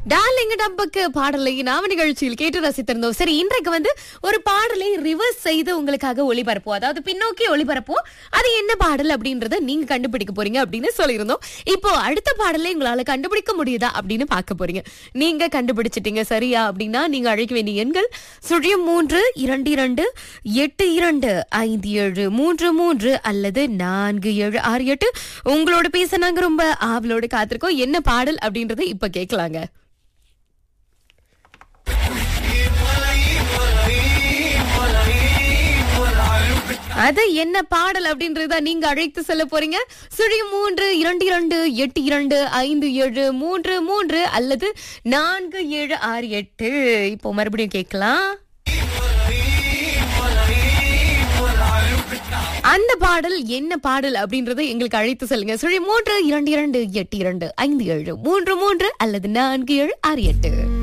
darling டம்புக்கு பாடலை நாம நிகழ்ச்சியில் கேட்டு ரசித்திருந்தோம் சரி இன்றைக்கு வந்து ஒரு பாடலை ரிவர்ஸ் செய்து உங்களுக்காக ஒளிபரப்போம் அதாவது பின்னோக்கி ஒளிபரப்போம் அது என்ன பாடல் அப்படின்றத நீங்க கண்டுபிடிக்க போறீங்க அப்படின்னு சொல்லியிருந்தோம் இப்போ அடுத்த பாடலை உங்களால கண்டுபிடிக்க முடியுதா அப்படின்னு பார்க்க போறீங்க நீங்க கண்டுபிடிச்சிட்டீங்க சரியா அப்படின்னா நீங்க அழைக்க வேண்டிய எண்கள் சுழியம் மூன்று இரண்டு இரண்டு எட்டு இரண்டு ஐந்து ஏழு மூன்று மூன்று அல்லது நான்கு ஏழு ஆறு எட்டு உங்களோட பேச நாங்க ரொம்ப ஆவலோட காத்திருக்கோம் என்ன பாடல் அப்படின்றத இப்ப கேட்கலாங்க அது என்ன பாடல் அப்படின்றத நீங்க அழைத்து செல்ல போறீங்க சுழி மூன்று இரண்டு இரண்டு எட்டு இரண்டு ஐந்து ஏழு மூன்று மூன்று அல்லது நான்கு ஏழு ஆறு எட்டு இப்போ மறுபடியும் கேட்கலாம் அந்த பாடல் என்ன பாடல் அப்படின்றத எங்களுக்கு அழைத்து செல்லுங்க சுழி மூன்று இரண்டு இரண்டு எட்டு இரண்டு ஐந்து ஏழு மூன்று மூன்று அல்லது நான்கு ஏழு ஆறு எட்டு